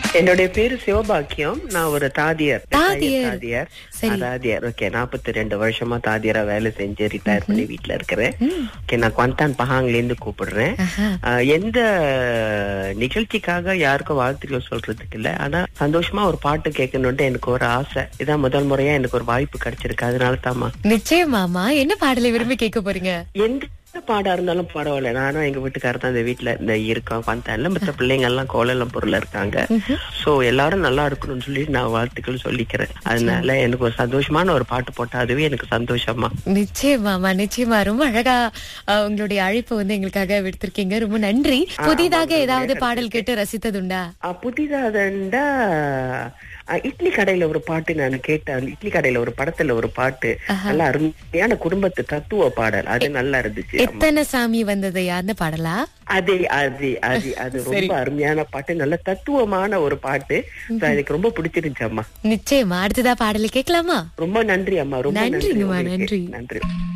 என்னுடைய பேரு சிவபாக்கியம் நான் ஒரு தாதியர் தாதியர். தாதியர் சரி. தாதியர் ஓகே நாற்பத்தி ரெண்டு வருஷமா தாதியரா வேலை செஞ்சு ரிட்டையர் பண்ணி வீட்ல இருக்கிறேன் ஓகே நான் குவந்தான் பஹாங்ல இருந்து கூப்பிடுறேன் ஆஹா. ஆஹ், எந்த நிகழ்ச்சிக்காக யாருக்கும் வாழ்த்துக்கள் சொல்றதுக்கு இல்ல ஆனா சந்தோஷமா ஒரு பாட்டு கேட்கணும்னு எனக்கு ஒரு ஆசை இதான் முதல் முறையா எனக்கு ஒரு வாய்ப்பு கிடைச்சிருக்கு அதனால தாமா நிச்சயமாமா என்ன பாடலை விரும்பி கேட்க போறீங்க எந்த பாடா இருந்தாலும் பரவாயில்ல நானும் எங்க வீட்டுக்காரர் தான் இந்த வீட்டுல இந்த இருக்கோம் வந்தால மத்த பிள்ளைங்க எல்லாம் கோலம்பூர்ல இருக்காங்க சோ எல்லாரும் நல்லா இருக்கணும்னு சொல்லி நான் வாழ்த்துக்கள் சொல்லிக்கிறேன் அதனால எனக்கு ஒரு சந்தோஷமான ஒரு பாட்டு போட்டா அதுவே எனக்கு சந்தோஷமா நிச்சயமாமா நிச்சயமா ரொம்ப அழகா அஹ், உங்களுடைய அழைப்பு வந்து எங்களுக்காக விடுத்திருக்கீங்க ரொம்ப நன்றி புதிதாக ஏதாவது பாடல் கேட்டு ரசித்ததுண்டா ஆ, புதிதாதண்டா ஆ, இட்லி கடையில ஒரு பாட்டு நான் கேட்டேன் இட்லி கடையில ஒரு படத்துல ஒரு பாட்டு நல்ல அருமையான குடும்பத்து தத்துவ பாடல் அது நல்லா இருந்துச்சு ஆமா. எத்தனை சாமி வந்தது யாருன்னு பாடலா அதே அது அது அது ரொம்ப அருமையான பாட்டு நல்ல தத்துவமான ஒரு பாட்டு So, எனக்கு ரொம்ப பிடிச்சிருந்துச்சு அம்மா நிச்சயமா அடுத்ததா பாடலை கேட்கலாமா ரொம்ப நன்றி அம்மா ரொம்ப நன்றி நன்றிங்கம்மா, உங்களுக்கு. நன்றி. நன்றி